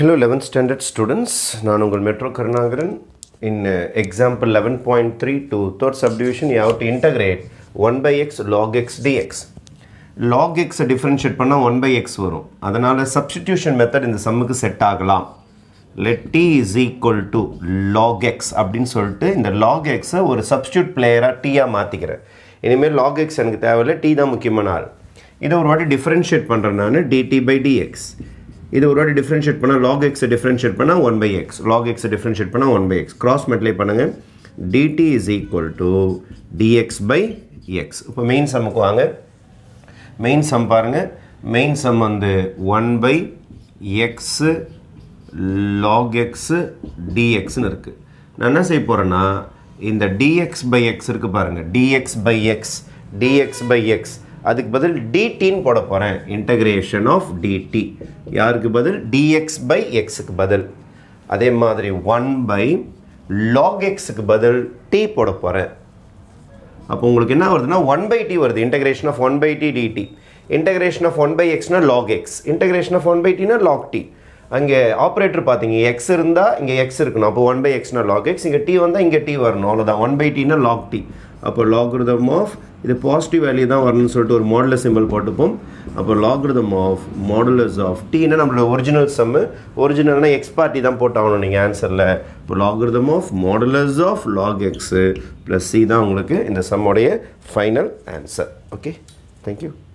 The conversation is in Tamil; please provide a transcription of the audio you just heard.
Hello 11th standard students, நான் உங்கள் metro Karunakaran in uh, example 11.3 to third subdivision you have to integrate 1 by x log x dx log x differentiate பண்ணால் 1 by x வரும் அதனால் substitution method இந்த சம்முக்கு செட் ஆகலாம் let t is equal to log x அப்படின்னு சொல்லிட்டு இந்த log x ஒரு substitute பிளேயராக டீயாக மாற்றிக்கிறேன் இனிமேல் log x எனக்கு தேவையில்லை t தான் முக்கியமான ஆள் இதை ஒரு வாட்டி டிஃப்ரென்ஷியேட் பண்ணுறேன் நான் dt by dx இது ஒரு வாட்டி டிஃப்ரென்ஷியேட் பண்ணால் லாக் எக்ஸை டிஃப்ரென்ஷியேட் பண்ணால் ஒன் பை எக்ஸ் லாக் எக்ஸை டிஃப்ரென்ஷியேட் பண்ணால் one by x cross multiply பண்ணுங்கள் dt is equal to dx by x இப்போ மெயின் சம்முக்கு வாங்க மெயின் சம் பாருங்கள் மெயின் சம் வந்து one by x log x டிஎக்ஸ்னு இருக்குது நான் என்ன செய்ய போகிறேன்னா இந்த டிஎக்ஸ் பை எக்ஸ் இருக்குது பாருங்கள் dx by x dx by x அதுக்கு பதில் டிடின்னு போட போகிறேன் இன்டகிரேஷன் ஆஃப் டிடி யாருக்கு பதில் டிஎக்ஸ் பை எக்ஸுக்கு பதில் அதே மாதிரி ஒன் பை லாக் எக்ஸுக்கு பதில் டி போட போகிறேன் அப்போ உங்களுக்கு என்ன வருதுன்னா ஒன் பை டி வருது integration of one by t dt integration of one by எக்ஸ்னா log x integration of one by டினா லாக் டி அங்கே ஆப்ரேட்டர் பார்த்தீங்க எக்ஸ் இருந்தால் இங்கே எக்ஸ் இருக்கணும் அப்போ ஒன் பை எக்ஸ்னா லாக் எக்ஸ் இங்கே டி வந்தால் இங்கே டி வரணும் அவ்வளோதான் ஒன் பை டினா லாக் டி அப்போ லாக்ரிதம் ஆஃப் இது பாசிட்டிவ் வேல்யூ தான் வரணும்னு சொல்லிட்டு ஒரு மாடலர் சிம்பிள் போட்டுப்போம் அப்போ லாக்ரிதம் ஆஃப் மாடுலஸ் ஆஃப் டீனா நம்மளோட ஒரிஜினல் சம்மு ஒரிஜினல்னா எக்ஸ் பார்ட்டி தான் போட்டாகணும் நீங்கள் ஆன்சரில் இப்போ logarithm of modulus of log x plus C தான் உங்களுக்கு இந்த சம்முடைய ஃபைனல் ஆன்சர் ஓகே தேங்க்யூ